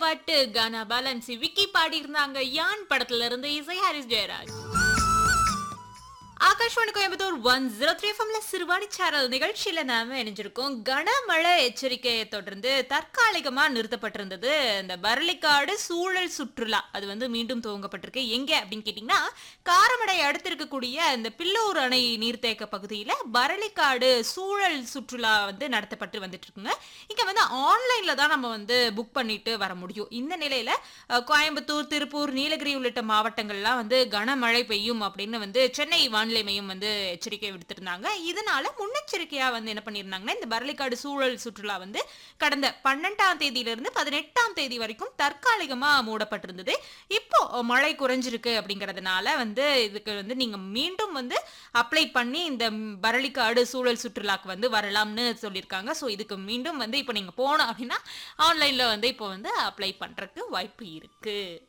பாட்டு கானா பாலன்சி விக்கி பாடி இருந்தாங்க யான் படத்துல இருந்து இசை Harris Jayaraj Akashvani Coimbatore one zero three எஃப்எம்ல சிறுவாணி சேனல் நிகழ்ச்சியில நாம இணைஞ்சிருக்கோம் கனமழை எச்சரிக்கையை தொடர்ந்து தற்காலிகமா நிறுத்தப்பட்டிருந்தது இந்த பரளிக்காடு சூழல் சுற்றுலா அது வந்து மீண்டும் துவங்கப்பட்டிருக்கு எங்க அப்படின்னு கேட்டீங்கன்னா காரமடை அடுத்து இருக்கக்கூடிய இந்த பில்லூர் அணை நீர்த்தேக்க பகுதியில பரளிக்காடு சூழல் சுற்றுலா வந்து நடத்தப்பட்டு வந்துட்டு இருக்குங்க இங்க வந்து ஆன்லைன்ல தான் நம்ம வந்து புக் பண்ணிட்டு வர முடியும் இந்த நிலையில அஹ், கோயம்புத்தூர் திருப்பூர் நீலகிரி உள்ளிட்ட மாவட்டங்கள்லாம் வந்து கனமழை பெய்யும் அப்படின்னு வந்து சென்னை வானிலை மையம் வந்து எச்சரிக்கை விடுத்திருந்தாங்க இதனால முன்னெச்சரிக்கையா வந்து என்ன பண்ணியிருந்தாங்கன்னா இந்த பரளிக்காடு சூழல் சுற்றுலா வந்து கடந்த பன்னெண்டாம் தேதியிலிருந்து பதினெட்டாம் தேதி வரைக்கும் தற்காலிகமா மூடப்பட்டிருந்தது இப்போ மழை குறைஞ்சிருக்கு அப்படிங்கறதுனால வந்து இதுக்கு வந்து நீங்க மீண்டும் வந்து அப்ளை பண்ணி இந்த பரளிக்காடு சூழல் சுற்றுலாக்கு வந்து வரலாம்னு சொல்லியிருக்காங்க ஸோ இதுக்கு மீண்டும் வந்து இப்போ நீங்க போனோம் அப்படின்னா ஆன்லைன்ல வந்து இப்போ வந்து அப்ளை பண்றதுக்கு வாய்ப்பு இருக்கு